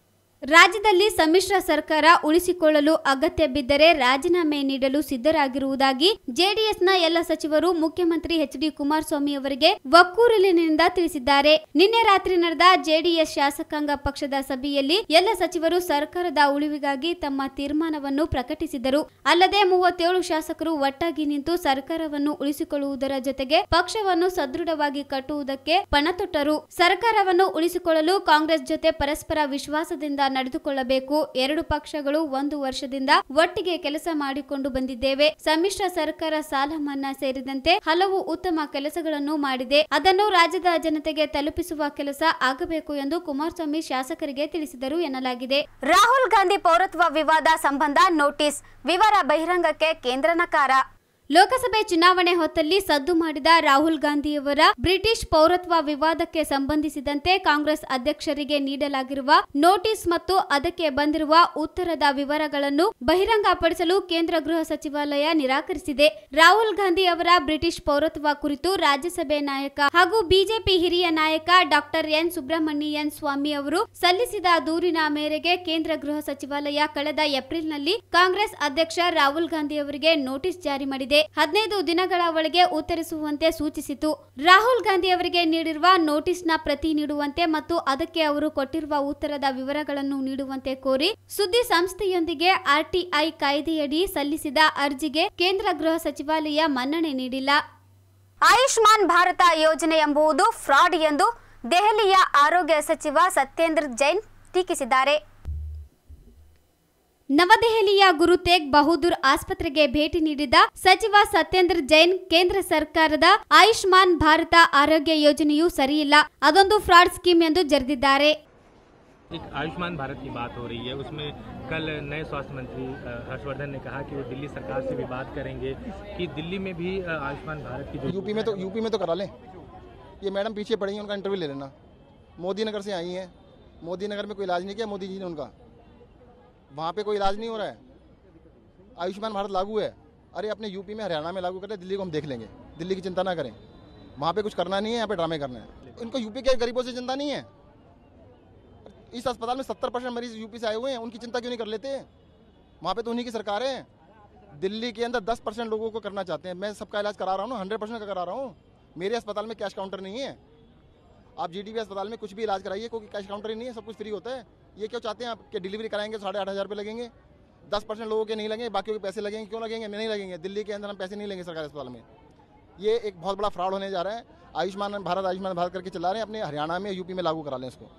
ರಾಜ್ಯದಲ್ಲಿ ಸಮ್ಮಿಶ್ರ ಸರ್ಕಾರ ಉಳಿಸಿಕೊಳ್ಳಲು ಅಗತ್ಯ ಬಿದ್ದರೆ ರಾಜೀನಾಮೆ ನೀಡಲು ಸಿದ್ಧರಾಗಿರುವುದಾಗಿ ಜೆಡಿಎಸ್ನ ಎಲ್ಲ ಸಚಿವರು ಮುಖ್ಯಮಂತ್ರಿ ಎಚ್ ಡಿ ಕುಮಾರಸ್ವಾಮಿ ಅವರಿಗೆ ಒಕ್ಕೂರಲಿನಿಂದ ತಿಳಿಸಿದ್ದಾರೆ ನಿನ್ನೆ ರಾತ್ರಿ ನಡೆದ ಜೆಡಿಎಸ್ ಶಾಸಕಾಂಗ ಪಕ್ಷದ ಸಭೆಯಲ್ಲಿ ಎಲ್ಲ ಸಚಿವರು ಸರ್ಕಾರದ ಉಳಿವಿಗಾಗಿ ತಮ್ಮ ತೀರ್ಮಾನವನ್ನು ಪ್ರಕಟಿಸಿದರು ಅಲ್ಲದೆ ಮೂವತ್ತೇಳು ಶಾಸಕರು ಒಟ್ಟಾಗಿ ನಿಂತು ಸರ್ಕಾರವನ್ನು ಉಳಿಸಿಕೊಳ್ಳುವುದರ ಜೊತೆಗೆ ಪಕ್ಷವನ್ನು ಸದೃಢವಾಗಿ ಕಟ್ಟುವುದಕ್ಕೆ ಪಣತೊಟ್ಟರು ಸರ್ಕಾರವನ್ನು ಉಳಿಸಿಕೊಳ್ಳಲು ಕಾಂಗ್ರೆಸ್ ಜೊತೆ ಪರಸ್ಪರ ವಿಶ್ವಾಸದಿಂದ ನಡೆದುಕೊಳ್ಳಬೇಕು ಎರಡು ಪಕ್ಷಗಳು ಒಂದು ವರ್ಷದಿಂದ ಒಟ್ಟಿಗೆ ಕೆಲಸ ಮಾಡಿಕೊಂಡು ಬಂದಿದ್ದೇವೆ ಸಮ್ಮಿಶ್ರ ಸರ್ಕಾರ ಸಾಲ ಮನ್ನಾ ಸೇರಿದಂತೆ ಹಲವು ಉತ್ತಮ ಕೆಲಸಗಳನ್ನು ಮಾಡಿದೆ ಅದನ್ನು ರಾಜ್ಯದ ಜನತೆಗೆ ತಲುಪಿಸುವ ಕೆಲಸ ಆಗಬೇಕು ಎಂದು ಕುಮಾರಸ್ವಾಮಿ ಶಾಸಕರಿಗೆ ತಿಳಿಸಿದರು ಎನ್ನಲಾಗಿದೆ ರಾಹುಲ್ ಗಾಂಧಿ ಪೌರತ್ವ ವಿವಾದ ಸಂಬಂಧ ನೋಟಿಸ್ ವಿವರ ಬಹಿರಂಗಕ್ಕೆ ಕೇಂದ್ರ ನಕಾರ ಲೋಕಸಭೆ ಚುನಾವಣೆ ಹೊತ್ತಲ್ಲಿ ಸದ್ದು ಮಾಡಿದ ರಾಹುಲ್ ಗಾಂಧಿಯವರ ಬ್ರಿಟಿಷ್ ಪೌರತ್ವ ವಿವಾದಕ್ಕೆ ಸಂಬಂಧಿಸಿದಂತೆ ಕಾಂಗ್ರೆಸ್ ಅಧ್ಯಕ್ಷರಿಗೆ ನೀಡಲಾಗಿರುವ ನೋಟಿಸ್ ಮತ್ತು ಅದಕ್ಕೆ ಬಂದಿರುವ ಉತ್ತರದ ವಿವರಗಳನ್ನು ಬಹಿರಂಗಪಡಿಸಲು ಕೇಂದ್ರ ಗೃಹ ಸಚಿವಾಲಯ ನಿರಾಕರಿಸಿದೆ ರಾಹುಲ್ ಗಾಂಧಿ ಅವರ ಬ್ರಿಟಿಷ್ ಪೌರತ್ವ ಕುರಿತು ರಾಜ್ಯಸಭೆ ನಾಯಕ ಹಾಗೂ ಬಿಜೆಪಿ ಹಿರಿಯ ನಾಯಕ ಡಾಕ್ಟರ್ ಎನ್ ಸುಬ್ರಹ್ಮಣ್ಯನ್ ಸ್ವಾಮಿ ಅವರು ಸಲ್ಲಿಸಿದ ದೂರಿನ ಮೇರೆಗೆ ಕೇಂದ್ರ ಗೃಹ ಸಚಿವಾಲಯ ಕಳೆದ ಏಪ್ರಿಲ್ನಲ್ಲಿ ಕಾಂಗ್ರೆಸ್ ಅಧ್ಯಕ್ಷ ರಾಹುಲ್ ಗಾಂಧಿ ಅವರಿಗೆ ನೋಟಿಸ್ ಜಾರಿ ಮಾಡಿದೆ ಹದಿನೈದು ದಿನಗಳ ಒಳಗೆ ಉತ್ತರಿಸುವಂತೆ ಸೂಚಿಸಿತು ರಾಹುಲ್ ಗಾಂಧಿ ಅವರಿಗೆ ನೀಡಿರುವ ನೋಟಿಸ್ನ ಪ್ರತಿ ನೀಡುವಂತೆ ಮತ್ತು ಅದಕ್ಕೆ ಅವರು ಕೊಟ್ಟಿರುವ ಉತ್ತರದ ವಿವರಗಳನ್ನು ನೀಡುವಂತೆ ಕೋರಿ ಸುದ್ದಿ ಸಂಸ್ಥೆಯೊಂದಿಗೆ ಆರ್ಟಿಐ ಕಾಯ್ದೆಯಡಿ ಸಲ್ಲಿಸಿದ ಅರ್ಜಿಗೆ ಕೇಂದ್ರ ಗೃಹ ಸಚಿವಾಲಯ ಮನ್ನಣೆ ನೀಡಿಲ್ಲ ಆಯುಷ್ಮಾನ್ ಭಾರತ ಯೋಜನೆ ಎಂಬುದು ಫ್ರಾಡ್ ಎಂದು ದೆಹಲಿಯ ಆರೋಗ್ಯ ಸಚಿವ ಸತ್ಯೇಂದ್ರ ಜೈನ್ ಟೀಕಿಸಿದ್ದಾರೆ ನವದೆಹಲಿಯ ಗುರು ತೇಗ್ ಬಹದ್ದೂರ್ ಆಸ್ಪತ್ರೆಗೆ ಭೇಟಿ ನೀಡಿದ ಸಚಿವ ಸತ್ಯೇಂದ್ರ ಜೈನ್ ಕೇಂದ್ರ ಸರ್ಕಾರದ ಆಯುಷ್ಮಾನ್ ಭಾರತ ಆರೋಗ್ಯ ಯೋಜನೆಯು ಸರಿಯಿಲ್ಲ ಅದೊಂದು ಫ್ರಾಡ್ ಸ್ಕೀಮ್ ಎಂದು ಜರೆದಿದ್ದಾರೆ एक आयुष्मान भारत की बात हो रही है उसमें कल नए स्वास्थ्य मंत्री अ, हर्षवर्धन ने कहा कि वो दिल्ली सरकार से भी बात करेंगे कि दिल्ली में भी अ, आयुष्मान भारत की जो यूपी में तो यूपी में तो करा लें ये मैडम पीछे पड़ी हैं उनका इंटरव्यू ले लेना मोदी नगर से आई हैं मोदी नगर में कोई इलाज नहीं किया मोदी जी ने उनका वहाँ पे कोई इलाज नहीं हो रहा है आयुष्मान भारत लागू है अरे अपने यूपी में हरियाणा में लागू करें दिल्ली को हम देख लेंगे दिल्ली की चिंता ना करें वहाँ पे कुछ करना नहीं है यहाँ पे ड्रामे करना है इनको यूपी के गरीबों से चिंता नहीं है इस अस्पताल में सत्तर परसेंट मरीज यूपी से आए हुए हैं उनकी चिंता क्यों नहीं कर लेते वहाँ पे तो उन्हीं की सरकार है दिल्ली के अंदर दस परसेंट लोगों को करना चाहते हैं मैं सबका इलाज करा रहा हूँ हंड्रेड परसेंट का करा रहा हूँ मेरे अस्पताल में कैश काउंटर नहीं है आप जी अस्पताल में कुछ भी इलाज कराइए क्योंकि कैश काउंटर ही नहीं है सब कुछ फ्री होता है ये क्यों चाहते हैं आप कि डिलीवरी कराएंगे साढ़े आठ हज़ार रुपये लगेंगे दस परसेंट लोगों के नहीं लगेंगे बाकियों के पैसे लगेंगे क्यों लगेंगे नहीं लगेंगे दिल्ली के अंदर हम पैसे नहीं लेंगे सरकारी अस्पताल में ये एक बहुत बड़ा फ्रॉड होने जा रहा है आयुष्मान भारत आयुष्मान भारत करके चला रहे हैं अपने हरियाणा में यूपी में लागू करा लें इसको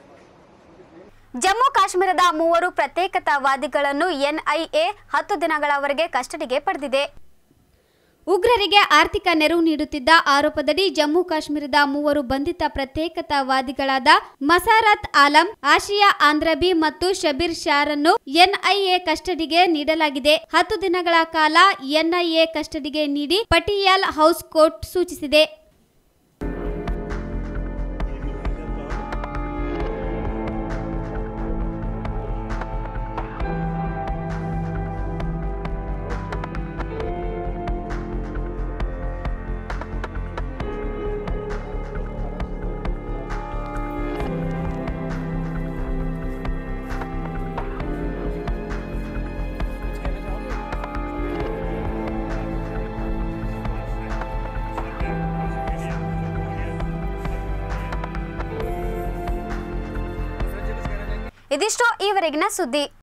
ಜಮ್ಮು ಕಾಶ್ಮೀರದ ಮೂವರು ಪ್ರತ್ಯೇಕತಾವಾದಿಗಳನ್ನು ಎನ್ಐಎ ಹತ್ತು ದಿನಗಳವರೆಗೆ ಕಸ್ಟಡಿಗೆ ಪಡೆದಿದೆ ಉಗ್ರರಿಗೆ ಆರ್ಥಿಕ ನೆರವು ನೀಡುತ್ತಿದ್ದ ಆರೋಪದಡಿ ಜಮ್ಮು ಕಾಶ್ಮೀರದ ಮೂವರು ಬಂಧಿತ ಪ್ರತ್ಯೇಕತಾವಾದಿಗಳಾದ ಮಸಾರತ್ ಆಲಂ ಆಶಿಯಾ ಆಂದ್ರಬಿ ಮತ್ತು ಶಬೀರ್ ಶಾರನ್ನು ಎನ್ಐಎ ಕಸ್ಟಡಿಗೆ ನೀಡಲಾಗಿದೆ ಹತ್ತು ದಿನಗಳ ಕಾಲ ಎನ್ಐಎ ಕಸ್ಟಡಿಗೆ ನೀಡಿ ಪಟಿಯಾಲ್ ಹೌಸ್ ಕೋರ್ಟ್ ಸೂಚಿಸಿದೆ ಇದಿಷ್ಟು ಈವರೆಗಿನ ಸುದ್ದಿ